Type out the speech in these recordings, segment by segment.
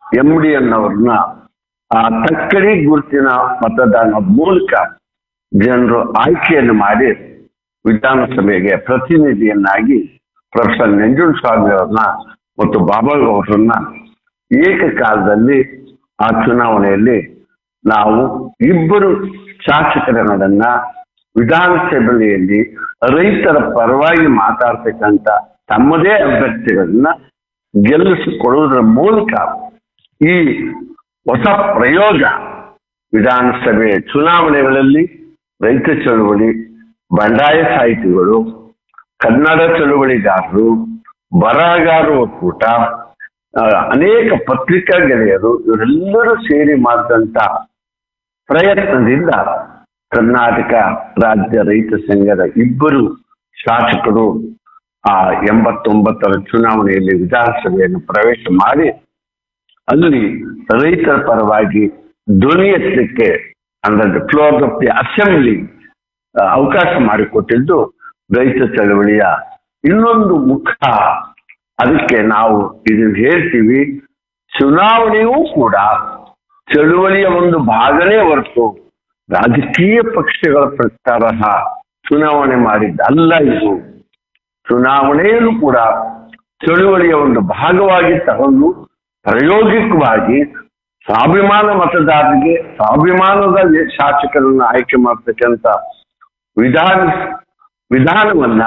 M D ಅನ್ನೋರ್ನ ಆ ತಕ್ಕಡಿ ಗುರುತಿನ ಮತದಾನ ಮೂಲಕ ಜನರು ಆಯ್ಕೆಯನ್ನು ಮಾಡಿ ವಿಧಾನಸಭೆಗೆ ಪ್ರತಿನಿಧಿಯನ್ನಾಗಿ ಪ್ರೊಫೆಸರ್ ನಂಜುಂಡಸ್ವಾಮಿ ಅವ್ರನ್ನ ಮತ್ತು ಬಾಬಾ ಅವರನ್ನ ಏಕಕಾಲದಲ್ಲಿ ಆ ಚುನಾವಣೆಯಲ್ಲಿ ನಾವು ಇಬ್ಬರು ಶಾಸಕರನ್ನ ವಿಧಾನಸಭೆಯಲ್ಲಿ ರೈತರ ಪರವಾಗಿ ಮಾತಾಡ್ತಕ್ಕಂಥ ತಮ್ಮದೇ ಅಭ್ಯರ್ಥಿಗಳನ್ನ ಗೆಲ್ಲಿಸಿಕೊಳ್ಳುವುದರ ಮೂಲಕ ಈ ಹೊಸ ಪ್ರಯೋಗ ವಿಧಾನಸಭೆ ಚುನಾವಣೆಗಳಲ್ಲಿ ರೈತ ಚಳುವಳಿ ಬಂಡಾಯ ಸಾಹಿತಿಗಳು ಕನ್ನಡ ಚಳುವಳಿಗಾರರು ಬರಹಗಾರರು ಒಕ್ಕೂಟ ಆ, ಅನೇಕ ಪತ್ರಿಕಾ ಗೆಳೆಯರು ಇವರೆಲ್ಲರೂ ಸೇರಿ ಮಾಡಿದಂತ ಪ್ರಯತ್ನದಿಂದ ಕರ್ನಾಟಕ ರಾಜ್ಯ ರೈತ ಸಂಘದ ಇಬ್ಬರು ಶಾಸಕರು ಆ ಎಂಬತ್ತೊಂಬತ್ತರ ಚುನಾವಣೆಯಲ್ಲಿ ವಿಧಾನಸಭೆಯನ್ನು ಪ್ರವೇಶ ಮಾಡಿ ಅಲ್ಲಿ ರೈತರ ಪರವಾಗಿ ಧ್ವನಿ ಎತ್ತಲಿಕ್ಕೆ ಅಂದ್ರೆ the floor of the assembly ಅವಕಾಶ ಮಾಡಿಕೊಟ್ಟಿದ್ದು ರೈತ ಚಳವಳಿಯ ಇನ್ನೊಂದು ಮುಖ ಅದಕ್ಕೆ ನಾವು ಇದನ್ನ ಹೇಳ್ತೀವಿ ಚುನಾವಣೆಯೂ ಕೂಡ ಚಳುವಳಿಯ ಒಂದು ಭಾಗನೇ ಹೊರತು ರಾಜಕೀಯ ಪಕ್ಷಗಳ ಪ್ರಕಾರ ಚುನಾವಣೆ ಮಾಡಿದ್ದಲ್ಲ ಇದು ಚುನಾವಣೆಯಲ್ಲೂ ಕೂಡ ಚಳುವಳಿಯ ಒಂದು ಭಾಗವಾಗಿ ತಗೊಂಡು ಪ್ರಾಯೋಗಿಕವಾಗಿ ಸ್ವಾಭಿಮಾನ ಮತದಾರರಿಗೆ ಸ್ವಾಭಿಮಾನದ ಶಾಸಕರನ್ನ ಆಯ್ಕೆ ಮಾಡ್ತಕ್ಕಂಥ ವಿಧಾನ ವಿಧಾನವನ್ನ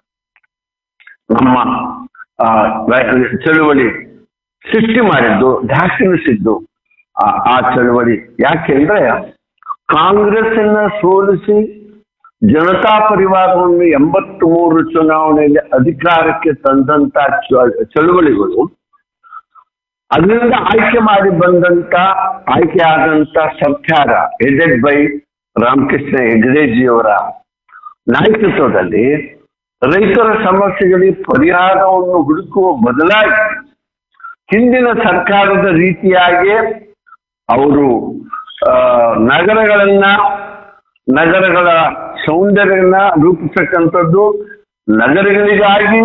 ನಮ್ಮ ಆ, ರ- ಚಳುವಳಿ ಸೃಷ್ಟಿ ಮಾಡಿದ್ದು ದಾಖಲಿಸಿದ್ದು ಆ ಆ ಚಳುವಳಿ ಯಾಕೆಂದ್ರೆ ಕಾಂಗ್ರೆಸ್ಸನ್ನ ಸೋಲಿಸಿ ಜನತಾ ಪರಿವಾರವನ್ನು ಎಂಬತ್ತ್ ಮೂರು ಚುನಾವಣೆಯಲ್ಲಿ ಅಧಿಕಾರಕ್ಕೆ ತಂದಂತ ಚ- ಚಳುವಳಿಗಳು ಅದರಿಂದ ಆಯ್ಕೆ ಮಾಡಿ ಬಂದಂತ ಆಯ್ಕೆ ಆದಂತ ಸರ್ಕಾರ ಹೆಡೆಡ್ ಬೈ ರಾಮಕೃಷ್ಣ ಹೆಗಡೆಜಿಯವರ ನಾಯಕತ್ವದಲ್ಲಿ ರೈತರ ಸಮಸ್ಯೆಗಳಿಗೆ ಪರಿಹಾರವನ್ನು ಹುಡುಕುವ ಬದಲಾಗಿ ಹಿಂದಿನ ಸರ್ಕಾರದ ರೀತಿಯಾಗಿ ಅವರು ಆ, ನಗರಗಳನ್ನ ನಗರಗಳ ಸೌಂದರ್ಯನ ರೂಪಿಸತಕ್ಕಂಥದ್ದು ನಗರಗಳಿಗಾಗಿ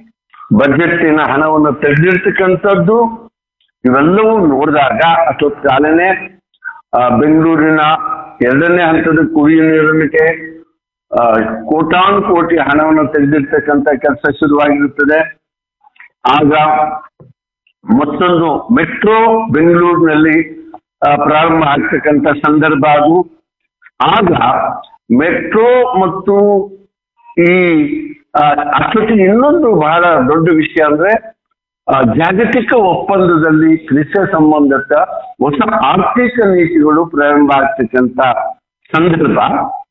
ಬಜೆಟ್ಟಿನ ಹಣವನ್ನು ತೆಗೆದಿರ್ತಕ್ಕಂಥದ್ದು ಇವೆಲ್ಲವೂ ನೋಡಿದಾಗ ಅಷ್ಟೊತ್ತಾಲನೆ ಬೆಂಗಳೂರಿನ ಎರಡನೇ ಹಂತದ ಕುಡಿಯುವ ನೀರಿನಕ್ಕೆ ಆ, ಕೋಟಾನು ಕೋಟಿ ಹಣವನ್ನು ತೆಗೆದಿರ್ತಕ್ಕಂಥ ಕೆಲಸ ಶುರುವಾಗಿರುತ್ತದೆ ಆಗ ಮತ್ತೊಂದು ಮೆಟ್ರೋ ಬೆಂಗಳೂರಿನಲ್ಲಿ ಆ, ಪ್ರಾರಂಭ ಆಗ್ತಕ್ಕಂಥ ಸಂದರ್ಭ ಅದು ಆಗ ಮೆಟ್ರೋ ಮತ್ತು ಈ ಆ, ಅಷ್ಟೊತ್ತಿಗೆ ಇನ್ನೊಂದು ಬಹಳ ದೊಡ್ಡ ವಿಷಯ ಅಂದ್ರೆ ಆ, ಜಾಗತಿಕ ಒಪ್ಪಂದದಲ್ಲಿ ಕೃಷಿ ಸಂಬಂಧಿತ ಹೊಸ ಆರ್ಥಿಕ ನೀತಿಗಳು ಪ್ರಾರಂಭ ಆಗ್ತಕ್ಕಂಥ ಸಂದರ್ಭ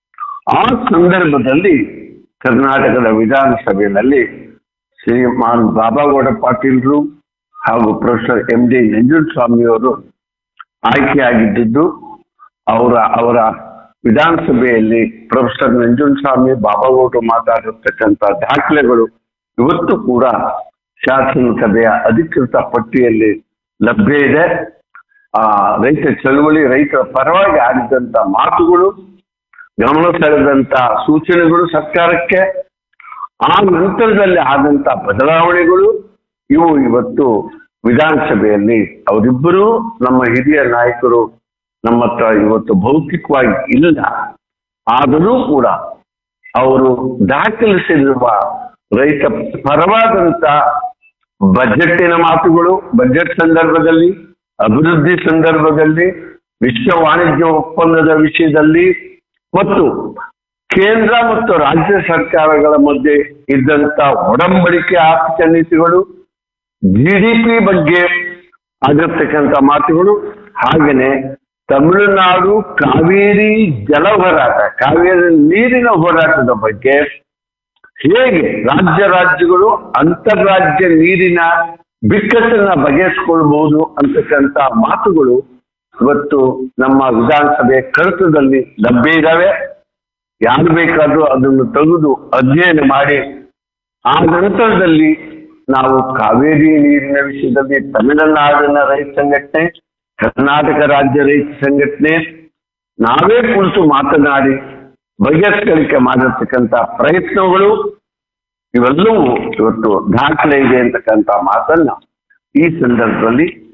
ಆ ಸಂದರ್ಭದಲ್ಲಿ ಕರ್ನಾಟಕದ ವಿಧಾನಸಭೆಯಲ್ಲಿ ಶ್ರೀಮಾನ್ ಬಾಬಾಗೌಡ ಪಾಟೀಲ್ರು ಹಾಗೂ ಪ್ರೊಫೆಸರ್ ಎಂ ಡಿ ನಂಜುಂಡಸ್ವಾಮಿಯವರು ಆಯ್ಕೆಯಾಗಿದ್ದು ಅವರ ಅವರ ವಿಧಾನಸಭೆಯಲ್ಲಿ ಪ್ರೊಫೆಸರ್ ನಂಜುಂಡಸ್ವಾಮಿ ಬಾಬಾಗೌಡರು ಮಾತಾಡಿರ್ತಕ್ಕಂಥ ದಾಖಲೆಗಳು ಇವತ್ತು ಕೂಡ ಶಾಸನಸಭೆಯ ಅಧಿಕೃತ ಪಟ್ಟಿಯಲ್ಲಿ ಲಭ್ಯ ಇದೆ ಆ ರೈತ ಚಳುವಳಿ ರೈತರ ಪರವಾಗಿ ಆಡಿದಂತ ಮಾತುಗಳು ಗಮನ ಸೆಳೆದಂತ ಸೂಚನೆಗಳು ಸರ್ಕಾರಕ್ಕೆ ಆ ನಂತರದಲ್ಲಿ ಆದಂತ ಬದಲಾವಣೆಗಳು ಇವು ಇವತ್ತು ವಿಧಾನಸಭೆಯಲ್ಲಿ ಅವರಿಬ್ಬರೂ ನಮ್ಮ ಹಿರಿಯ ನಾಯಕರು ನಮ್ಮ ಹತ್ರ ಇವತ್ತು ಭೌತಿಕವಾಗಿ ಇಲ್ಲ ಆದರೂ ಕೂಡ ಅವರು ದಾಖಲಿಸಿರುವ ರೈತ ಪರವಾದಂತ ಬಜೆಟ್ಟಿನ ಮಾತುಗಳು ಬಜೆಟ್ ಸಂದರ್ಭದಲ್ಲಿ ಅಭಿವೃದ್ಧಿ ಸಂದರ್ಭದಲ್ಲಿ ವಿಶ್ವ ವಾಣಿಜ್ಯ ಒಪ್ಪಂದದ ವಿಷಯದಲ್ಲಿ ಮತ್ತು ಕೇಂದ್ರ ಮತ್ತು ರಾಜ್ಯ ಸರ್ಕಾರಗಳ ಮಧ್ಯೆ ಇದ್ದಂತ ಒಡಂಬಡಿಕೆ ಆರ್ಥಿಕ ನೀತಿಗಳು ಜಿಡಿಪಿ ಬಗ್ಗೆ ಆಗಿರ್ತಕ್ಕಂಥ ಮಾತುಗಳು ಹಾಗೇನೆ ತಮಿಳುನಾಡು ಕಾವೇರಿ ಜಲ ಹೋರಾಟ ಕಾವೇರಿ ನೀರಿನ ಹೋರಾಟದ ಬಗ್ಗೆ ಹೇಗೆ ರಾಜ್ಯ ರಾಜ್ಯಗಳು ಅಂತಾರಾಜ್ಯ ನೀರಿನ ಬಿಕ್ಕಟ್ಟನ್ನ ಬಗೆಹರಿಸಿಕೊಳ್ಬಹುದು ಅಂತಕ್ಕಂಥ ಮಾತುಗಳು ಇವತ್ತು ನಮ್ಮ ವಿಧಾನಸಭೆ ಕಡತದಲ್ಲಿ ಲಭ್ಯ ಇದ್ದಾವೆ ಯಾರು ಬೇಕಾದ್ರೂ ಅದನ್ನು ತೆಗೆದು ಅಧ್ಯಯನ ಮಾಡಿ ಆ ನಂತರದಲ್ಲಿ ನಾವು ಕಾವೇರಿ ನೀರಿನ ವಿಷಯದಲ್ಲಿ ತಮಿಳುನಾಡಿನ ರೈತ ಸಂಘಟನೆ ಕರ್ನಾಟಕ ರಾಜ್ಯ ರೈತ ಸಂಘಟನೆ ನಾವೇ ಕುಳಿತು ಮಾತನಾಡಿ ಬಗೆಹರಿಸಲಿಕ್ಕೆ ಮಾಡಿರ್ತಕ್ಕಂಥ ಪ್ರಯತ್ನಗಳು ಇವೆಲ್ಲವೂ ಇವತ್ತು ದಾಖಲೆ ಇದೆ ಅಂತಕ್ಕಂಥ ಮಾತನ್ನ ಈ ಸಂದರ್ಭದಲ್ಲಿ